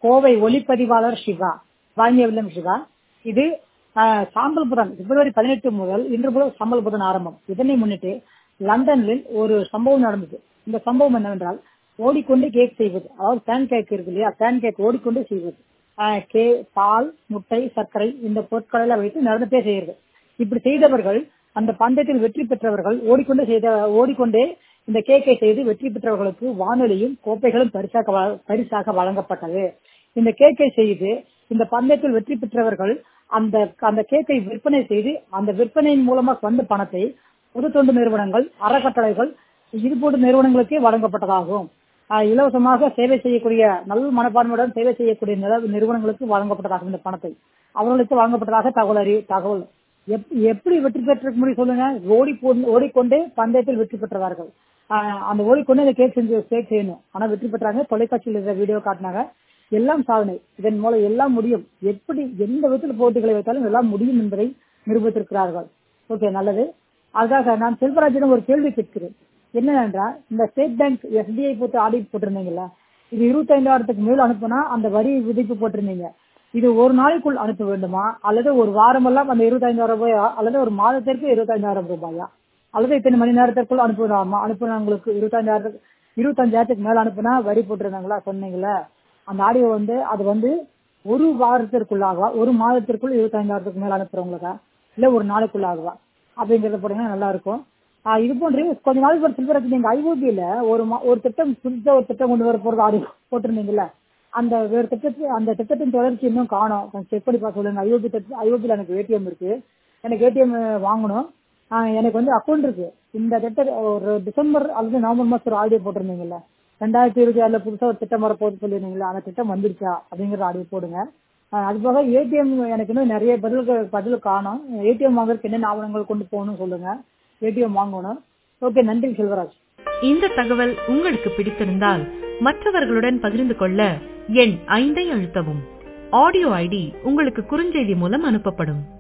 கோவை ஒளிப்பதிவாளர் சிவா வாங்கியவில்லம் சிவா இது ஆஹ், சாம்பல் புதன் பிப்ரவரி பதினெட்டு முதல் இன்று முதல் சாம்பல் புதன் ஆரம்பம் இதனை முன்னிட்டு லண்டனில் ஒரு சம்பவம் நடந்தது இந்த சம்பவம் என்னவென்றால் ஓடிக்கொண்டு கேக் செய்வது அதாவது பேன் கேக் இருக்கு இல்லையா பேன் கேக் ஓடிக்கொண்டு செய்வது ஆஹ், கே பால் முட்டை சர்க்கரை இந்த பொருட்களை எல்லாம் வைத்து நடந்துட்டே செய்யறது இப்படி செய்தவர்கள் அந்த பந்தயத்தில் வெற்றி பெற்றவர்கள் ஓடிக்கொண்டே செய்த ஓடிக்கொண்டே இந்த கேக்கை செய்து வெற்றி பெற்றவர்களுக்கு வானொலியும் கோப்பைகளும் பரிசாக வழ- பரிசாக வழங்கப்பட்டது இந்த கேக்கை செய்து இந்த பந்தயத்தில் வெற்றி பெற்றவர்கள் அந்த அந்த கேக்கை விற்பனை செய்து அந்த விற்பனையின் மூலமாக வந்த பணத்தை பொது தொண்டு நிறுவனங்கள் அறக்கட்டளைகள் இது போன்ற நிறுவனங்களுக்கே வழங்கப்பட்டதாகும் ஆஹ் இலவசமாக சேவை செய்யக்கூடிய நல்ல மனப்பான்மையுடன் சேவை செய்யக்கூடிய நில- நிறுவனங்களுக்கு வழங்கப்பட்டதாகும் இந்த பணத்தை அவர்களுக்கு வழங்கப்பட்டதாக தகவல் அறி தகவல் எப்- எப்படி வெற்றி பெற்றிருக்க முடியும் சொல்லுங்க ஓடி போ- ஓடிக்கொண்டே பந்தயத்தில் வெற்றி பெற்றவார்கள் ஆஹ் அந்த ஓடிக்கொண்டே இந்த கேக் செஞ்சு கேக் செய்யணும் ஆனா வெற்றி பெற்றாங்க தொலைக்காட்சியில் இருக்கிற வீடியோ காட்டினாங்க எல்லாம் சாதனை இதன் மூலம் எல்லாம் முடியும் எப்படி எந்த விதத்தில் போட்டிகளை வைத்தாலும் எல்லாம் முடியும் என்பதை நிரூபித்திருக்கிறார்கள் ஓகே நல்லது அதுக்காக நான் செல்வராஜிடம் ஒரு கேள்வி கேட்கிறேன் என்னவென்றால் இந்த ஸ்டேட் பேங்க் எஸ்பிஐ போட்டு ஆடிட் போட்டிருந்தீங்கல்ல இது இருபத்தைந்தாயிரத்துக்கு மேல் அனுப்புனா அந்த வரி விதிப்பு போட்டிருந்தீங்க இது ஒரு நாளைக்குள் அனுப்ப வேண்டுமா அல்லது ஒரு வாரமெல்லாம் அந்த இருபத்தைந்தாயிரம் ரூபாயா அல்லது ஒரு மாதத்திற்கு இருபத்தைந்தாயிரம் ரூபாயா அல்லது இத்தனை மணி நேரத்திற்குள் அனுப்புறாமா அனுப்புனவங்களுக்கு இருபத்தஞ்சாயிரத்துக்கு இருபத்தஞ்சாயிரத்துக்கு மேல அனுப்புனா வரி போட்டிருந்தாங்களா சொன்னீங்களா அந்த ஆடியோ வந்து அது வந்து ஒரு வாரத்திற்குள்ளாகவா ஒரு மாதத்திற்குள் இருபத்தைந்தாயிரத்துக்கு மேல அனுப்புறவங்களுக்கா இல்ல ஒரு நாளைக்குள்ளாகவா அப்படிங்கறத போட்டீங்கன்னா நல்லா இருக்கும் ஆஹ் இது போன்று கொஞ்ச நாளைக்கு ஒரு செல்வராஜ் நீங்க ஐஓபியில ஒரு மா- ஒரு திட்டம் புதுசா ஒரு திட்டம் கொண்டு வர போறது ஆடியோ போட்டிருந்தீங்கல்ல அந்த வேறு திட்டத்து அந்த திட்டத்தின் தொடர்ச்சி இன்னும் காணோம் கொஞ்சம் செக் பண்ணி பார்க்க சொல்லுங்க ஐஓபி திட்டம் ஐஓபியில் எனக்கு ஏடிஎம் இருக்கு எனக்கு ஏடிஎம் வாங்கணும் ஆஹ் எனக்கு வந்து அக்கௌண்ட் இருக்கு இந்த திட்டம் ஒரு டிசம்பர் அல்லது நவம்பர் மாசம் ஒரு ஆடியோ போட்டிருந்தீங்கல்ல ரெண்டாயிரத்தி இருபத்தி ஆறுல புதுசா ஒரு திட்டம் வரப்போகுது சொல்லியிருந்தீங்களா அந்த திட்டம் வந்துருச்சா அப்படிங்கிற ஆடியோ போடுங்க ஆஹ் அது போக ஏடிஎம் எனக்கு இன்னும் நிறைய பதில்கள் பதில் காணும் ஏடிஎம் வாங்குறதுக்கு என்னென்ன ஆவணங்கள் கொண்டு போகணும்னு சொல்லுங்க ஏடிஎம் வாங்கணும் ஓகே நன்றி செல்வராஜ் இந்த தகவல் உங்களுக்கு பிடித்திருந்தால் மற்றவர்களுடன் பகிர்ந்து கொள்ள எண் ஐந்தை அழுத்தவும் ஆடியோ ஐடி உங்களுக்கு குறுஞ்செய்தி மூலம் அனுப்பப்படும்